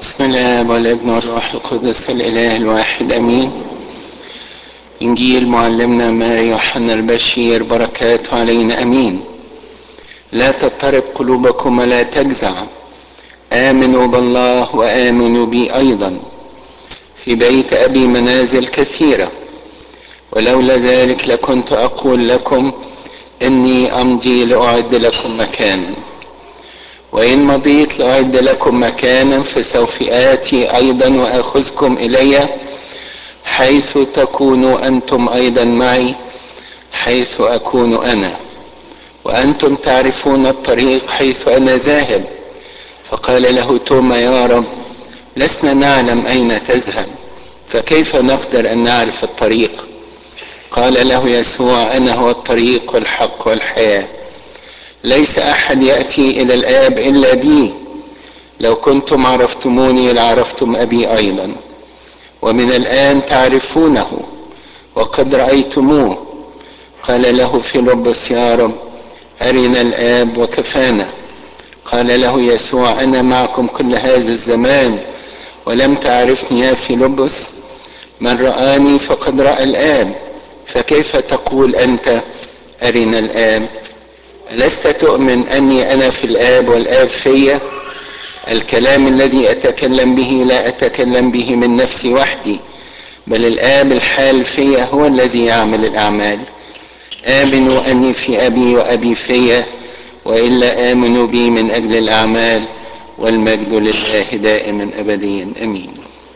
بسم الله والابن والروح القدس الاله الواحد امين انجيل معلمنا ماري يوحنا البشير بركاته علينا امين لا تضطرب قلوبكم ولا تجزع امنوا بالله وامنوا بي ايضا في بيت ابي منازل كثيره ولولا ذلك لكنت اقول لكم اني امضي لاعد لكم مكانا وإن مضيت لأعد لكم مكانا فسوف آتي أيضا وآخذكم إلي حيث تكونوا أنتم أيضا معي حيث أكون أنا وأنتم تعرفون الطريق حيث أنا ذاهب فقال له توما يا رب لسنا نعلم أين تذهب فكيف نقدر أن نعرف الطريق قال له يسوع أنا هو الطريق والحق والحياه ليس احد ياتي الى الاب الا بي لو كنتم عرفتموني لعرفتم ابي ايضا ومن الان تعرفونه وقد رايتموه قال له فيلبس يا رب ارنا الاب وكفانا قال له يسوع انا معكم كل هذا الزمان ولم تعرفني يا فيلبس من رآني فقد رأى الآب فكيف تقول أنت أرنا الآب لست تؤمن اني انا في الاب والاب في الكلام الذي اتكلم به لا اتكلم به من نفسي وحدي بل الاب الحال في هو الذي يعمل الاعمال امنوا اني في ابي وابي في والا امنوا بي من اجل الاعمال والمجد لله دائما ابديا امين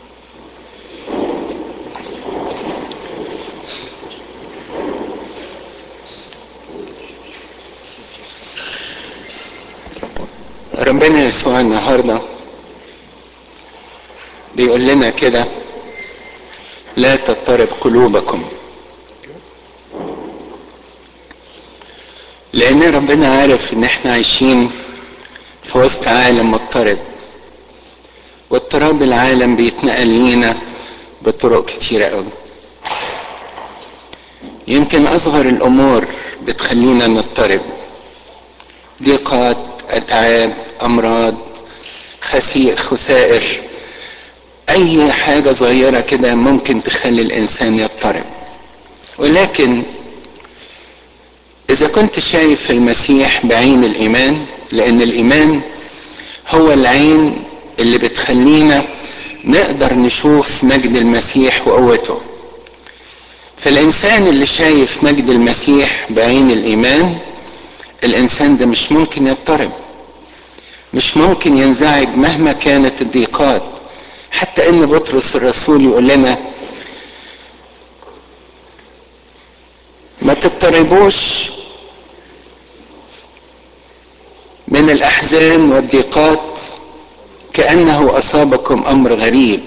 ربنا يسوع النهارده بيقول لنا كده لا تضطرب قلوبكم لان ربنا عارف ان احنا عايشين في وسط عالم مضطرب واضطراب العالم بيتنقل لينا بطرق كتيرة قوي يمكن اصغر الامور بتخلينا نضطرب ضيقات اتعاب امراض خسي خسائر اي حاجه صغيره كده ممكن تخلي الانسان يضطرب ولكن اذا كنت شايف المسيح بعين الايمان لان الايمان هو العين اللي بتخلينا نقدر نشوف مجد المسيح وقوته فالانسان اللي شايف مجد المسيح بعين الايمان الانسان ده مش ممكن يضطرب مش ممكن ينزعج مهما كانت الضيقات حتى ان بطرس الرسول يقول لنا ما تضطربوش من الاحزان والضيقات كانه اصابكم امر غريب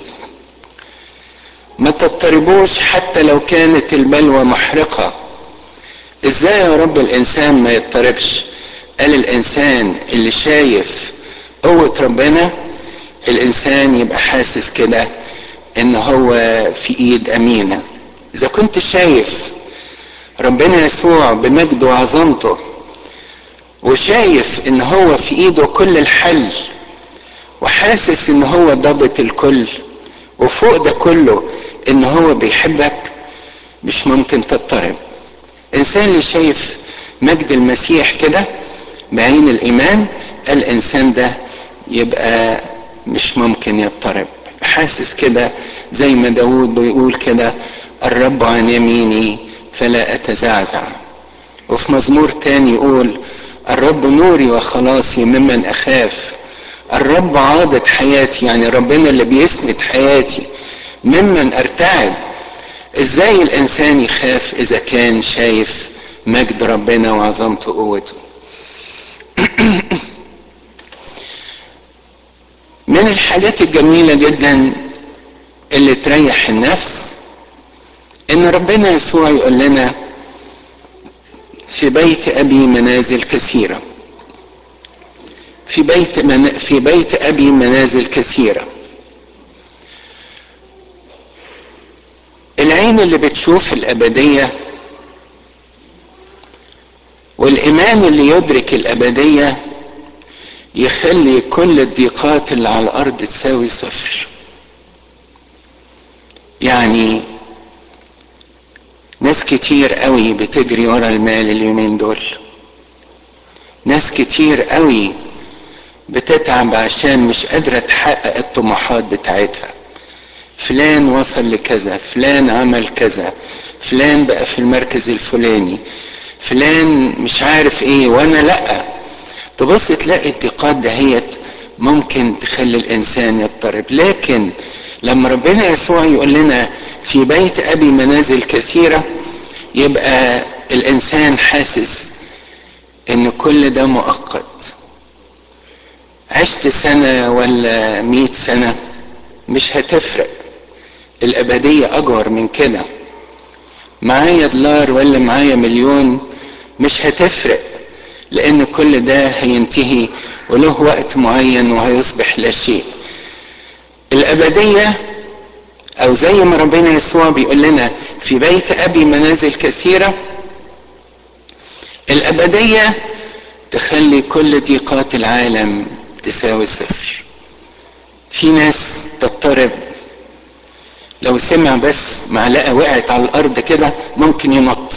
ما تضطربوش حتى لو كانت البلوى محرقه ازاي يا رب الانسان ما يضطربش قال الانسان اللي شايف قوة ربنا الانسان يبقى حاسس كده ان هو في ايد امينة اذا كنت شايف ربنا يسوع بمجده وعظمته وشايف ان هو في ايده كل الحل وحاسس ان هو ضابط الكل وفوق ده كله ان هو بيحبك مش ممكن تضطرب الانسان اللي شايف مجد المسيح كده بعين الايمان الانسان ده يبقى مش ممكن يضطرب حاسس كده زي ما داود بيقول كده الرب عن يميني فلا اتزعزع وفي مزمور تاني يقول الرب نوري وخلاصي ممن اخاف الرب عاضد حياتي يعني ربنا اللي بيسند حياتي ممن ارتعب ازاي الانسان يخاف اذا كان شايف مجد ربنا وعظمته وقوته من الحاجات الجميله جدا اللي تريح النفس ان ربنا يسوع يقول لنا في بيت ابي منازل كثيره في بيت من في بيت ابي منازل كثيره العين اللي بتشوف الابديه والايمان اللي يدرك الابديه يخلي كل الضيقات اللي على الارض تساوي صفر يعني ناس كتير قوي بتجري ورا المال اليومين دول ناس كتير قوي بتتعب عشان مش قادرة تحقق الطموحات بتاعتها فلان وصل لكذا فلان عمل كذا فلان بقى في المركز الفلاني فلان مش عارف ايه وانا لا تبص تلاقي الضيقات دهيت ممكن تخلي الانسان يضطرب لكن لما ربنا يسوع يقول لنا في بيت ابي منازل كثيره يبقى الانسان حاسس ان كل ده مؤقت عشت سنه ولا مئة سنه مش هتفرق الابديه اكبر من كده معايا دولار ولا معايا مليون مش هتفرق لان كل ده هينتهي وله وقت معين وهيصبح لا شيء الابديه او زي ما ربنا يسوع بيقول لنا في بيت ابي منازل كثيره الابديه تخلي كل ضيقات العالم تساوي صفر في ناس تضطرب لو سمع بس معلقه وقعت على الارض كده ممكن ينط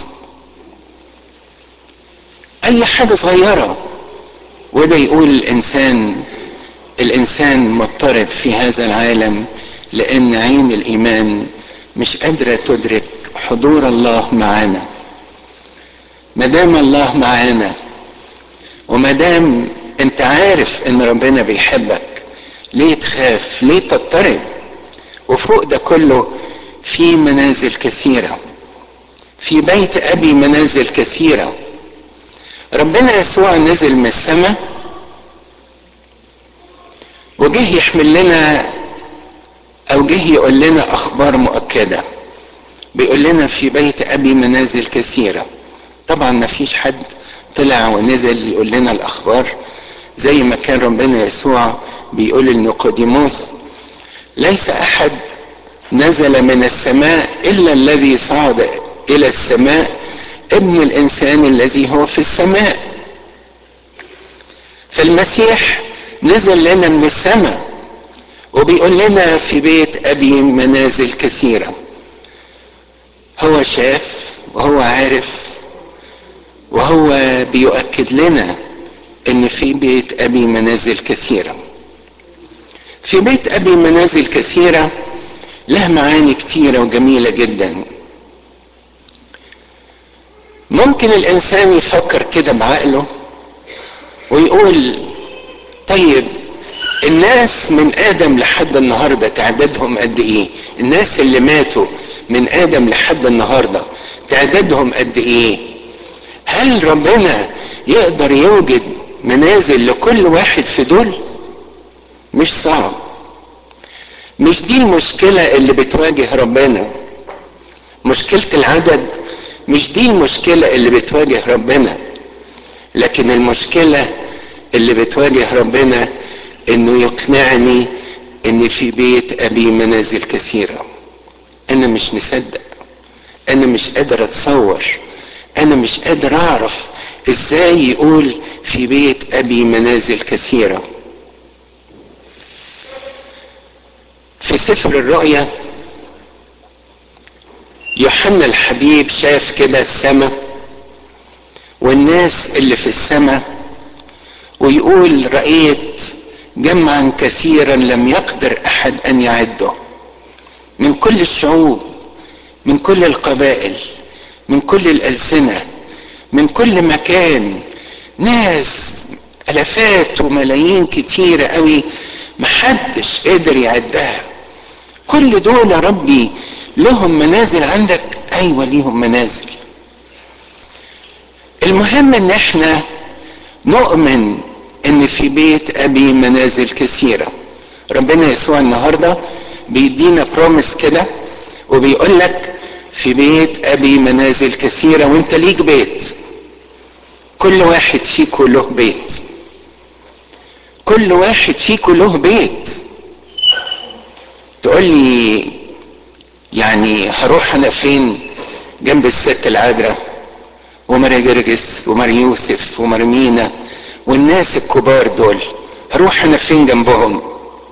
اي حاجه صغيره وده يقول الانسان الانسان مضطرب في هذا العالم لان عين الايمان مش قادره تدرك حضور الله معانا ما دام الله معانا وما دام انت عارف ان ربنا بيحبك ليه تخاف ليه تضطرب وفوق ده كله في منازل كثيره في بيت ابي منازل كثيره ربنا يسوع نزل من السماء وجه يحمل لنا او جه يقول لنا اخبار مؤكده بيقول لنا في بيت ابي منازل كثيره طبعا ما فيش حد طلع ونزل يقول لنا الاخبار زي ما كان ربنا يسوع بيقول لنيقوديموس ليس احد نزل من السماء الا الذي صعد الى السماء ابن الانسان الذي هو في السماء فالمسيح نزل لنا من السماء وبيقول لنا في بيت ابي منازل كثيره هو شاف وهو عارف وهو بيؤكد لنا ان في بيت ابي منازل كثيره في بيت ابي منازل كثيره له معاني كتيره وجميله جدا ممكن الانسان يفكر كده بعقله ويقول طيب الناس من ادم لحد النهارده تعدادهم قد ايه الناس اللي ماتوا من ادم لحد النهارده تعدادهم قد ايه هل ربنا يقدر يوجد منازل لكل واحد في دول مش صعب مش دي المشكلة اللي بتواجه ربنا مشكلة العدد مش دي المشكلة اللي بتواجه ربنا لكن المشكلة اللي بتواجه ربنا انه يقنعني ان في بيت ابي منازل كثيرة انا مش مصدق انا مش قادر اتصور انا مش قادر اعرف ازاي يقول في بيت ابي منازل كثيره في سفر الرؤيا يوحنا الحبيب شاف كده السماء والناس اللي في السماء ويقول رأيت جمعا كثيرا لم يقدر أحد أن يعده من كل الشعوب من كل القبائل من كل الألسنة من كل مكان ناس ألفات وملايين كتيرة قوي محدش قدر يعدها كل دول يا ربي لهم منازل عندك ايوه ليهم منازل المهم ان احنا نؤمن ان في بيت ابي منازل كثيره ربنا يسوع النهارده بيدينا بروميس كده وبيقول لك في بيت ابي منازل كثيره وانت ليك بيت كل واحد فيكم له بيت كل واحد فيكم له بيت تقول لي يعني هروح انا فين جنب الست العذراء وماري جرجس وماري يوسف وماري مينا والناس الكبار دول هروح انا فين جنبهم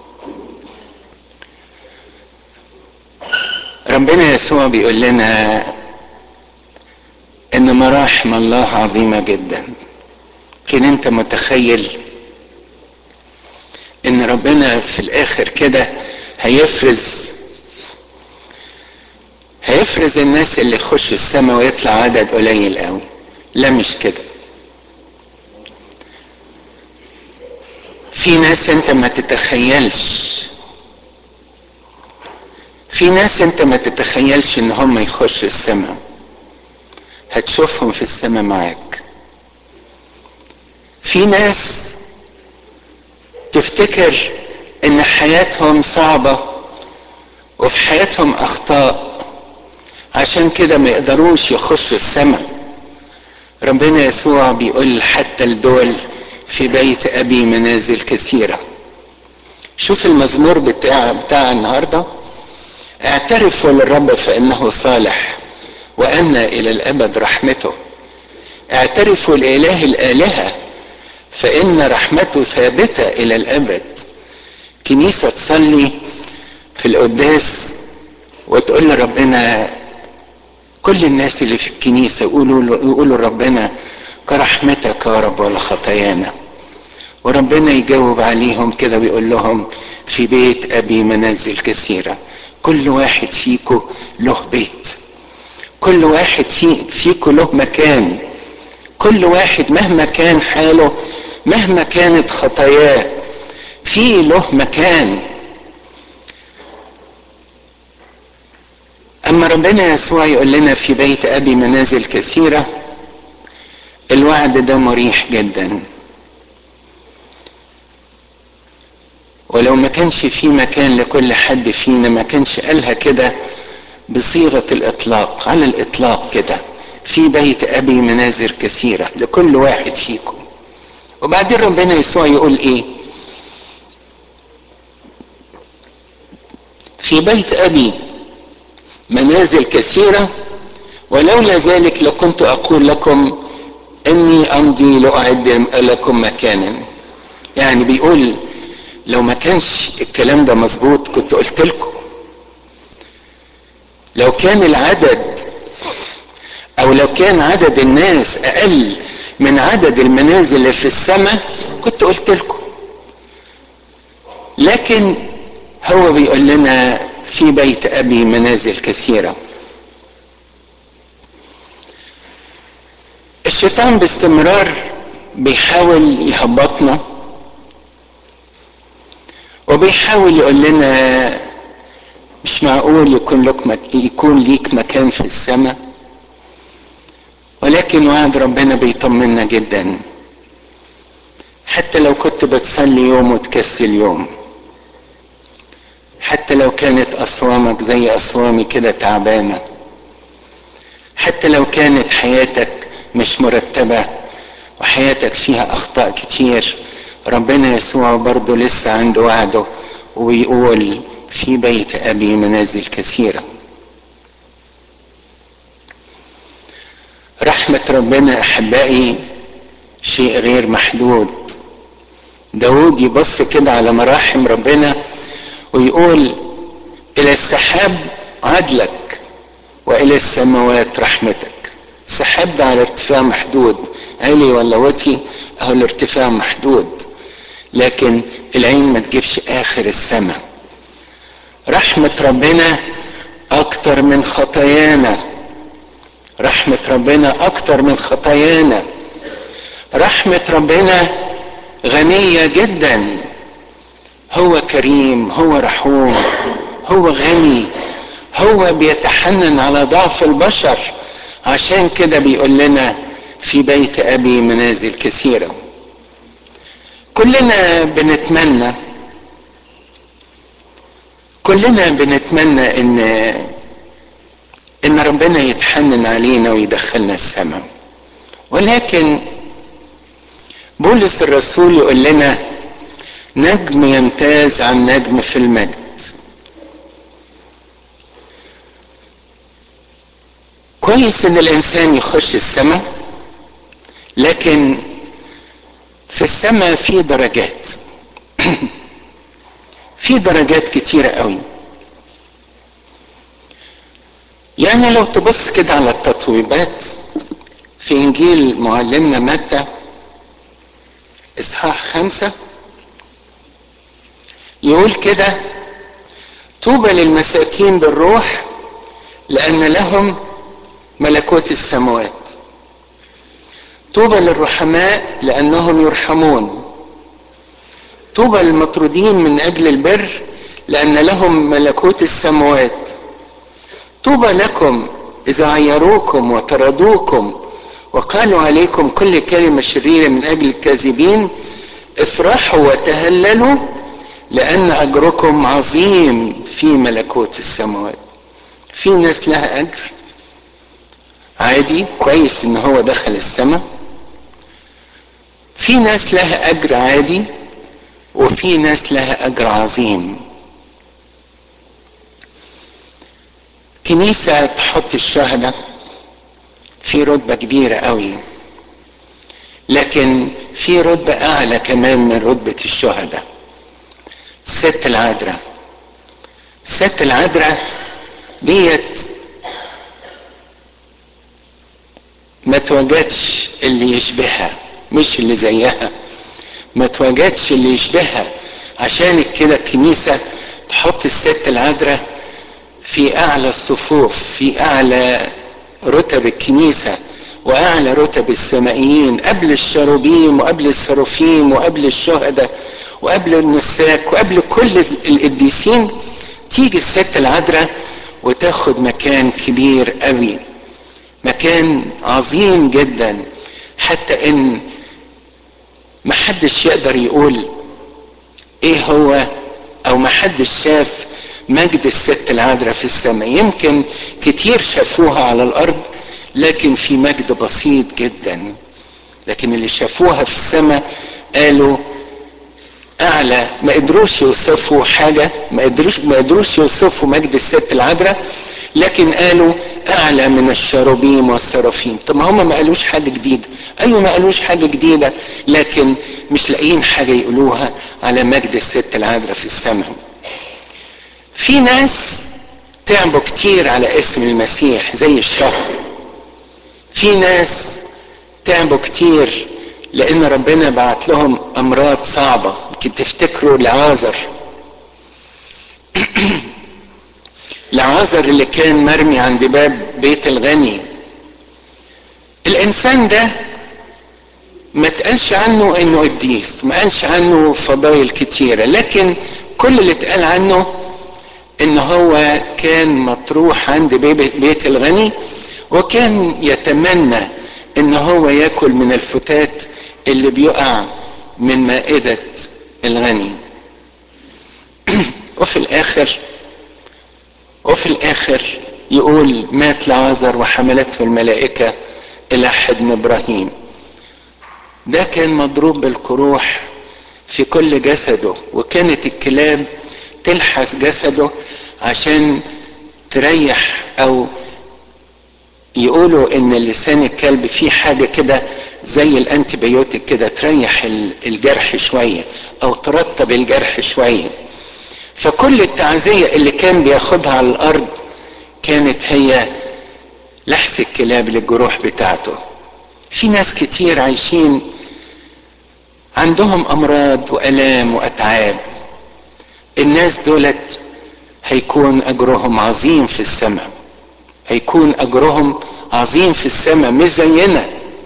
ربنا يسوع بيقول لنا ان مراحم الله عظيمه جدا لكن انت متخيل ان ربنا في الاخر كده هيفرز هيفرز الناس اللي يخشوا السماء ويطلع عدد قليل قوي لا مش كده في ناس انت ما تتخيلش في ناس انت ما تتخيلش ان هم يخشوا السماء هتشوفهم في السماء معاك في ناس تفتكر ان حياتهم صعبة وفي حياتهم اخطاء عشان كده ما يقدروش يخشوا السماء ربنا يسوع بيقول حتى لدول في بيت ابي منازل كثيره شوف المزمور بتاع بتاع النهارده اعترفوا للرب فانه صالح وان الى الابد رحمته اعترفوا لاله الالهه فان رحمته ثابته الى الابد كنيسه تصلي في القداس وتقول لربنا كل الناس اللي في الكنيسه يقولوا يقولوا لربنا كرحمتك يا رب ولا خطايانا وربنا يجاوب عليهم كده ويقول لهم في بيت ابي منازل كثيره كل واحد فيكم له بيت كل واحد في فيكم له مكان كل واحد مهما كان حاله مهما كانت خطاياه في له مكان اما ربنا يسوع يقول لنا في بيت ابي منازل كثيره الوعد ده مريح جدا ولو ما كانش في مكان لكل حد فينا ما كانش قالها كده بصيغه الاطلاق على الاطلاق كده في بيت ابي منازل كثيره لكل واحد فيكم وبعدين ربنا يسوع يقول ايه في بيت ابي منازل كثيره ولولا ذلك لكنت اقول لكم اني امضي لاعد لكم مكانا يعني بيقول لو ما كانش الكلام ده مظبوط كنت قلت لكم لو كان العدد او لو كان عدد الناس اقل من عدد المنازل اللي في السماء كنت قلت لكم لكن هو بيقول لنا في بيت ابي منازل كثيره الشيطان باستمرار بيحاول يهبطنا وبيحاول يقول لنا مش معقول يكون لك مك... يكون ليك مكان في السماء ولكن وعد ربنا بيطمنا جدا حتى لو كنت بتصلي يوم وتكسل يوم حتى لو كانت اصوامك زي اصوامي كده تعبانه حتى لو كانت حياتك مش مرتبه وحياتك فيها اخطاء كتير ربنا يسوع برضه لسه عنده وعده ويقول في بيت ابي منازل كثيره رحمه ربنا احبائي شيء غير محدود داود يبص كده على مراحم ربنا ويقول الى السحاب عدلك والى السماوات رحمتك السحاب ده على ارتفاع محدود عالي ولا وطي اهو الارتفاع محدود لكن العين ما تجيبش اخر السماء رحمة ربنا اكتر من خطايانا رحمة ربنا اكتر من خطايانا رحمة ربنا غنية جدا هو كريم هو رحوم هو غني هو بيتحنن على ضعف البشر عشان كده بيقول لنا في بيت ابي منازل كثيره كلنا بنتمنى كلنا بنتمنى ان ان ربنا يتحنن علينا ويدخلنا السماء ولكن بولس الرسول يقول لنا نجم يمتاز عن نجم في المجد كويس ان الانسان يخش السماء لكن في السماء في درجات في درجات كتيرة قوي يعني لو تبص كده على التطويبات في انجيل معلمنا متى اصحاح خمسة يقول كده طوبى للمساكين بالروح لان لهم ملكوت السماوات طوبى للرحماء لانهم يرحمون طوبى للمطرودين من اجل البر لان لهم ملكوت السماوات طوبى لكم اذا عيروكم وطردوكم وقالوا عليكم كل كلمه شريره من اجل الكاذبين افرحوا وتهللوا لان اجركم عظيم في ملكوت السماوات في ناس لها اجر عادي كويس ان هو دخل السماء في ناس لها اجر عادي وفي ناس لها اجر عظيم كنيسة تحط الشهداء في رتبة كبيرة قوي لكن في رتبة أعلى كمان من رتبة الشهداء الست العذراء الست العذراء ديت ما توجدش اللي يشبهها مش اللي زيها ما توجدش اللي يشبهها عشان كده الكنيسة تحط الست العذراء في أعلى الصفوف في أعلى رتب الكنيسة وأعلى رتب السمائيين قبل الشروبيم وقبل السرافيم وقبل الشهداء وقبل النساك وقبل كل القديسين تيجي الست العذراء وتاخد مكان كبير قوي مكان عظيم جدا حتى ان محدش يقدر يقول ايه هو او محدش شاف مجد الست العذراء في السماء يمكن كتير شافوها على الارض لكن في مجد بسيط جدا لكن اللي شافوها في السماء قالوا اعلى ما قدروش يوصفوا حاجه ما قدروش ما قدروش يوصفوا مجد الست العذراء لكن قالوا اعلى من الشروبيم والسرافيم طب ما هم ما قالوش حاجه جديده ايوه ما قالوش حاجه جديده لكن مش لاقيين حاجه يقولوها على مجد الست العذراء في السماء في ناس تعبوا كتير على اسم المسيح زي الشهر في ناس تعبوا كتير لان ربنا بعت لهم امراض صعبه يمكن تفتكروا لعازر لعازر اللي كان مرمي عند باب بيت الغني الانسان ده ما تقالش عنه انه قديس ما قالش عنه فضايل كتيره لكن كل اللي اتقال عنه ان هو كان مطروح عند بيت الغني وكان يتمنى ان هو ياكل من الفتات اللي بيقع من مائدة الغني وفي الاخر وفي الاخر يقول مات لعازر وحملته الملائكة الى حضن ابراهيم ده كان مضروب بالقروح في كل جسده وكانت الكلاب تلحس جسده عشان تريح او يقولوا ان لسان الكلب فيه حاجه كده زي الانتيبيوتيك كده تريح الجرح شويه او ترطب الجرح شويه فكل التعزيه اللي كان بياخدها على الارض كانت هي لحس الكلاب للجروح بتاعته في ناس كتير عايشين عندهم امراض والام واتعاب الناس دولت هيكون اجرهم عظيم في السماء هيكون اجرهم عظيم في السماء مش زينا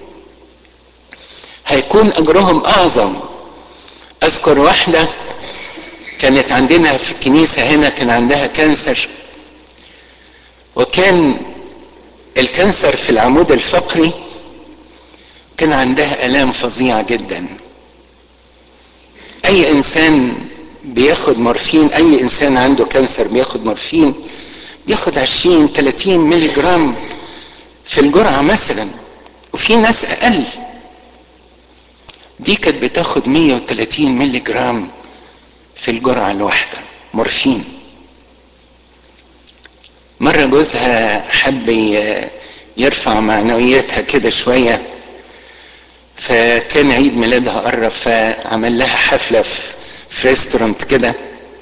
هيكون اجرهم اعظم اذكر واحده كانت عندنا في الكنيسه هنا كان عندها كانسر وكان الكانسر في العمود الفقري كان عندها الام فظيعه جدا اي انسان بياخد مورفين اي انسان عنده كانسر بياخد مورفين بياخد 20 30 ملي جرام في الجرعه مثلا وفي ناس اقل دي كانت بتاخد 130 ملي جرام في الجرعه الواحده مورفين مرة جوزها حب يرفع معنوياتها كده شوية فكان عيد ميلادها قرب فعمل لها حفلة في ريستورانت كده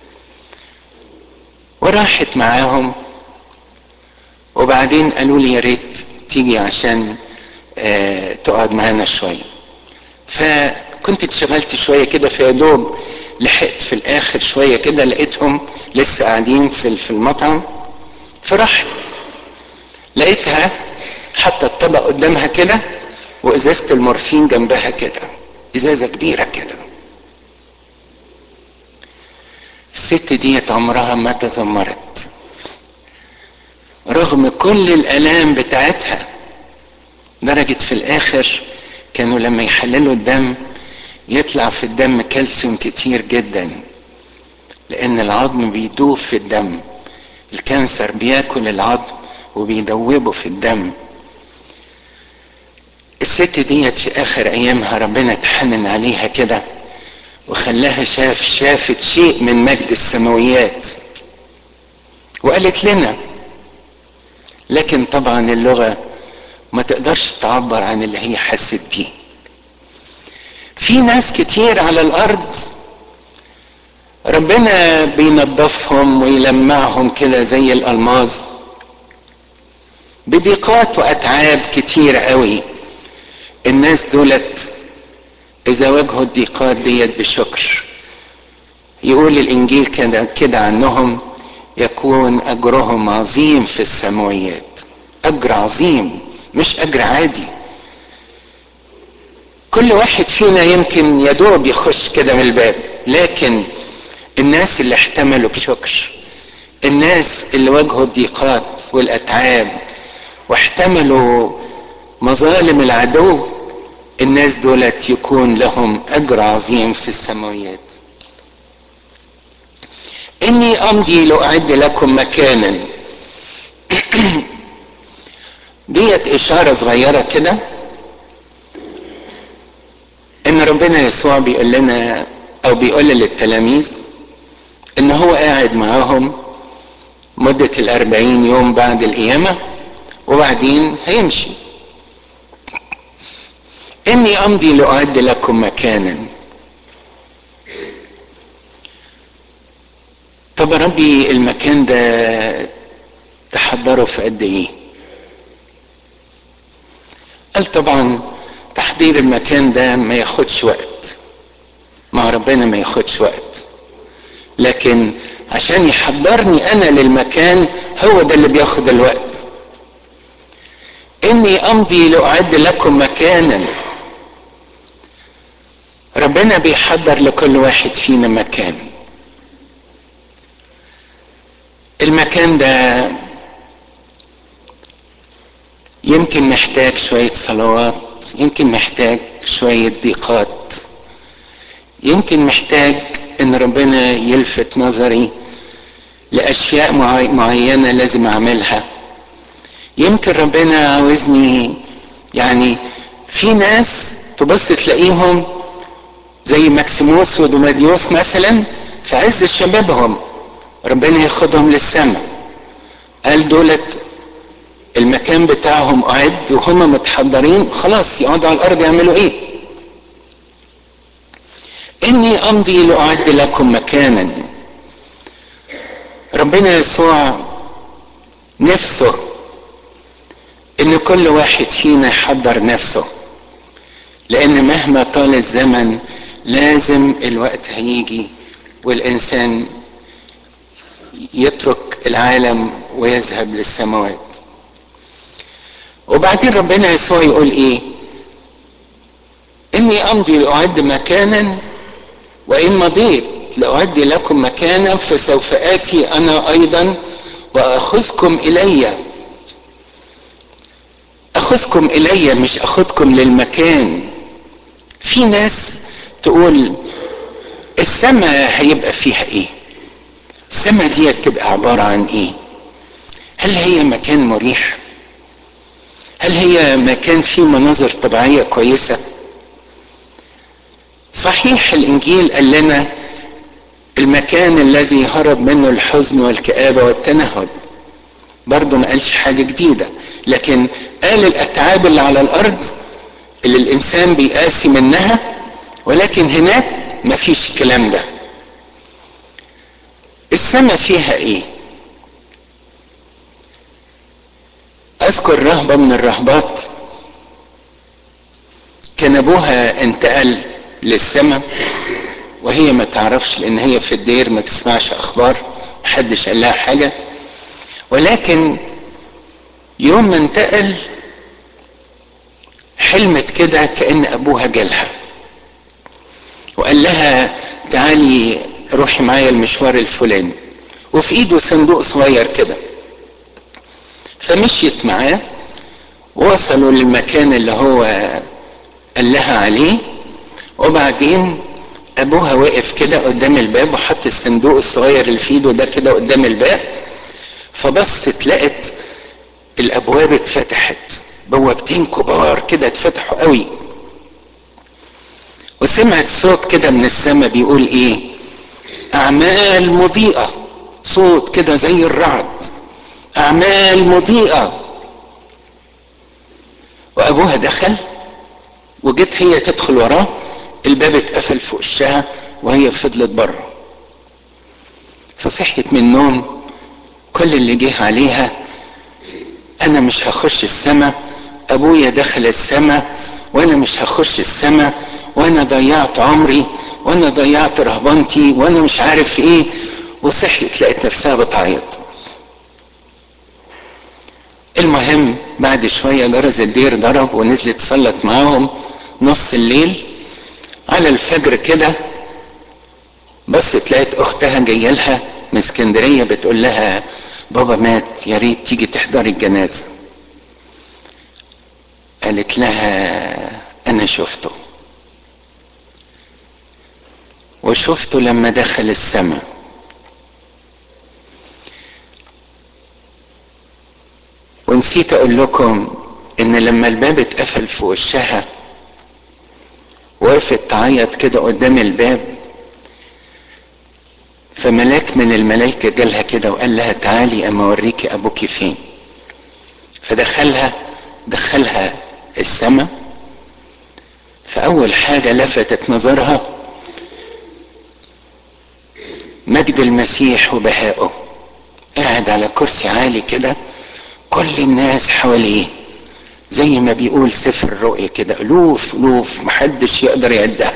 وراحت معاهم وبعدين قالوا لي يا ريت تيجي عشان آه تقعد معانا شويه فكنت اتشغلت شويه كده في دوب لحقت في الاخر شويه كده لقيتهم لسه قاعدين في في المطعم فرحت لقيتها حاطه الطبق قدامها كده وازازه المورفين جنبها كده ازازه كبيره كده الست ديت عمرها ما تذمرت رغم كل الالام بتاعتها درجه في الاخر كانوا لما يحللوا الدم يطلع في الدم كالسيوم كتير جدا لان العظم بيدوب في الدم الكانسر بياكل العظم وبيدوبه في الدم الست ديت في اخر ايامها ربنا اتحنن عليها كده وخلاها شاف شافت شيء من مجد السماويات وقالت لنا لكن طبعا اللغه ما تقدرش تعبر عن اللي هي حست بيه في ناس كتير على الارض ربنا بينظفهم ويلمعهم كده زي الالماظ بضيقات واتعاب كتير قوي الناس دولت اذا واجهوا الضيقات ديت بشكر يقول الانجيل كده كده عنهم يكون اجرهم عظيم في السماويات اجر عظيم مش اجر عادي كل واحد فينا يمكن يدوب يخش كده من الباب لكن الناس اللي احتملوا بشكر الناس اللي واجهوا الضيقات والاتعاب واحتملوا مظالم العدو الناس دولت يكون لهم اجر عظيم في السماويات اني امضي لاعد لكم مكانا ديت اشاره صغيره كده ان ربنا يسوع بيقول لنا او بيقول للتلاميذ ان هو قاعد معاهم مدة الأربعين يوم بعد القيامة وبعدين هيمشي إني أمضي لأعد لكم مكانا طب ربي المكان ده تحضره في قد إيه قال طبعا تحضير المكان ده ما ياخدش وقت مع ربنا ما ياخدش وقت لكن عشان يحضرني انا للمكان هو ده اللي بياخد الوقت اني امضي لاعد لكم مكانا ربنا بيحضر لكل واحد فينا مكان المكان ده يمكن محتاج شوية صلوات يمكن محتاج شوية ضيقات يمكن محتاج ان ربنا يلفت نظري لاشياء معينه لازم اعملها يمكن ربنا عاوزني يعني في ناس تبص تلاقيهم زي ماكسيموس ودوماديوس مثلا في عز شبابهم ربنا ياخدهم للسماء قال دولت المكان بتاعهم اعد وهم متحضرين خلاص يقعدوا على الارض يعملوا ايه اني امضي لاعد لكم مكانا ربنا يسوع نفسه ان كل واحد فينا يحضر نفسه لان مهما طال الزمن لازم الوقت هيجي والانسان يترك العالم ويذهب للسماوات وبعدين ربنا يسوع يقول ايه اني امضي لاعد مكانا وان مضيت لاعد لكم مكانا فسوف اتي انا ايضا واخذكم الي اخذكم الي مش اخذكم للمكان في ناس تقول السماء هيبقى فيها ايه السماء دي تبقى عبارة عن ايه هل هي مكان مريح هل هي مكان فيه مناظر طبيعية كويسة صحيح الانجيل قال لنا المكان الذي هرب منه الحزن والكآبة والتنهد برضه ما قالش حاجة جديدة لكن قال الأتعاب اللي على الأرض اللي الإنسان بيقاسي منها ولكن هناك ما فيش الكلام ده السماء فيها ايه اذكر رهبة من الرهبات كان ابوها انتقل للسماء وهي ما تعرفش لان هي في الدير ما تسمعش اخبار محدش قال لها حاجة ولكن يوم ما انتقل حلمت كده كأن ابوها جالها وقال لها تعالي روحي معايا المشوار الفلاني وفي ايده صندوق صغير كده فمشيت معاه ووصلوا للمكان اللي هو قال لها عليه وبعدين ابوها وقف كده قدام الباب وحط الصندوق الصغير اللي في ايده ده كده قدام الباب فبصت لقت الابواب اتفتحت بوابتين كبار كده اتفتحوا قوي وسمعت صوت كده من السماء بيقول ايه اعمال مضيئه صوت كده زي الرعد اعمال مضيئه وابوها دخل وجت هي تدخل وراه الباب اتقفل في وشها وهي فضلت بره فصحيت من النوم كل اللي جه عليها انا مش هخش السماء ابويا دخل السماء وانا مش هخش السماء وانا ضيعت عمري وانا ضيعت رهبنتي وانا مش عارف ايه وصحيت لقيت نفسها بتعيط المهم بعد شوية جرس الدير ضرب ونزلت صلت معاهم نص الليل على الفجر كده بصت لقيت اختها جايه لها من اسكندريه بتقول لها بابا مات يا ريت تيجي تحضري الجنازه قالت لها انا شفته وشفته لما دخل السماء ونسيت اقول لكم ان لما الباب اتقفل في وشها وقفت تعيط كده قدام الباب فملاك من الملائكه جالها كده وقال لها تعالي اما اوريكي ابوكي فين فدخلها دخلها السماء فاول حاجه لفتت نظرها مجد المسيح وبهائه قاعد على كرسي عالي كده كل الناس حواليه زي ما بيقول سفر الرؤيا كده الوف الوف محدش يقدر يعدها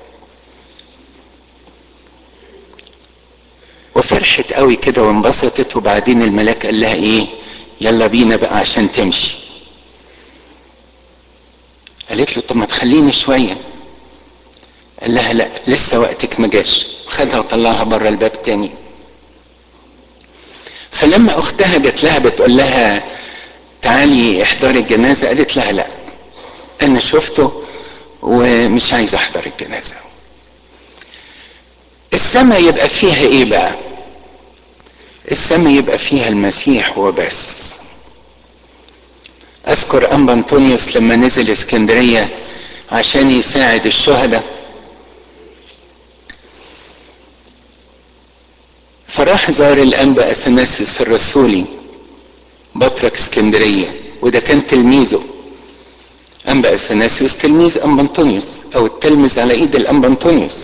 وفرحت قوي كده وانبسطت وبعدين الملاك قال لها ايه يلا بينا بقى عشان تمشي قالت له طب ما تخليني شويه قال لها لا لسه وقتك ما جاش خدها وطلعها بره الباب تاني فلما اختها جت لها بتقول لها تعالي احضري الجنازة قالت لها لا انا شفته ومش عايز احضر الجنازة السماء يبقى فيها ايه بقى السماء يبقى فيها المسيح وبس اذكر انبا انطونيوس لما نزل اسكندرية عشان يساعد الشهداء فراح زار الانبا اثناسيوس الرسولي بطرك اسكندريه وده كان تلميذه انبا اثناسيوس تلميذ انبا انطونيوس او التلمذ على ايد الانبا انطونيوس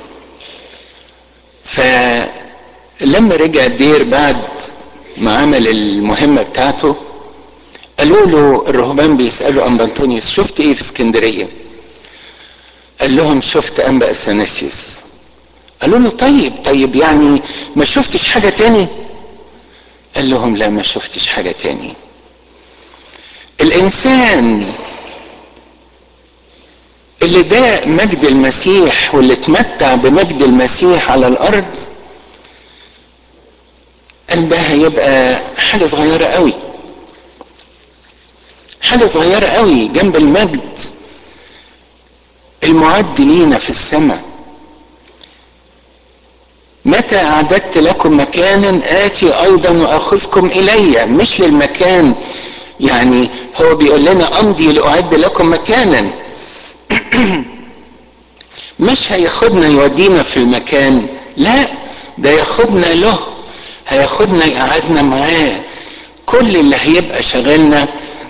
فلما رجع الدير بعد ما عمل المهمة بتاعته قالوا له الرهبان بيسألوا أنبا أنطونيوس شفت إيه في اسكندرية؟ قال لهم شفت أنبا أثناسيوس قالوا له طيب طيب يعني ما شفتش حاجة تاني قال لهم لا ما شفتش حاجة تاني الإنسان اللي ده مجد المسيح واللي اتمتع بمجد المسيح على الأرض قال ده هيبقى حاجة صغيرة قوي حاجة صغيرة قوي جنب المجد المعد لينا في السماء متى أعددت لكم مكانا آتي أيضا وأخذكم إلي مش للمكان يعني هو بيقول لنا أمضي لأعد لكم مكانا مش هياخدنا يودينا في المكان لا ده ياخدنا له هياخدنا يقعدنا معاه كل اللي هيبقى شغلنا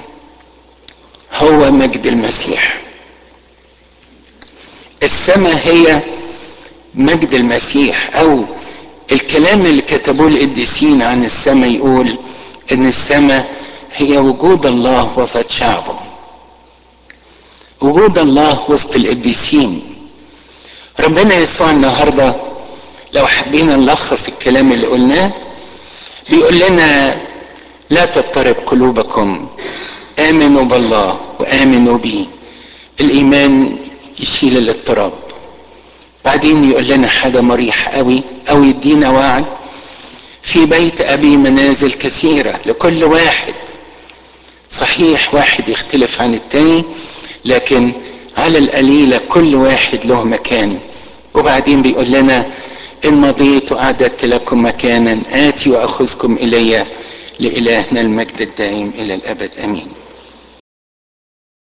هو مجد المسيح السماء هي مجد المسيح او الكلام اللي كتبوه القديسين عن السماء يقول ان السماء هي وجود الله وسط شعبه وجود الله وسط القديسين ربنا يسوع النهارده لو حبينا نلخص الكلام اللي قلناه بيقول لنا لا تضطرب قلوبكم امنوا بالله وامنوا بي الايمان يشيل الاضطراب بعدين يقول لنا حاجة مريحة قوي أو يدينا وعد في بيت أبي منازل كثيرة لكل واحد صحيح واحد يختلف عن التاني لكن على القليلة كل واحد له مكان وبعدين بيقول لنا إن مضيت وأعددت لكم مكانا آتي وأخذكم إلي لإلهنا المجد الدائم إلى الأبد آمين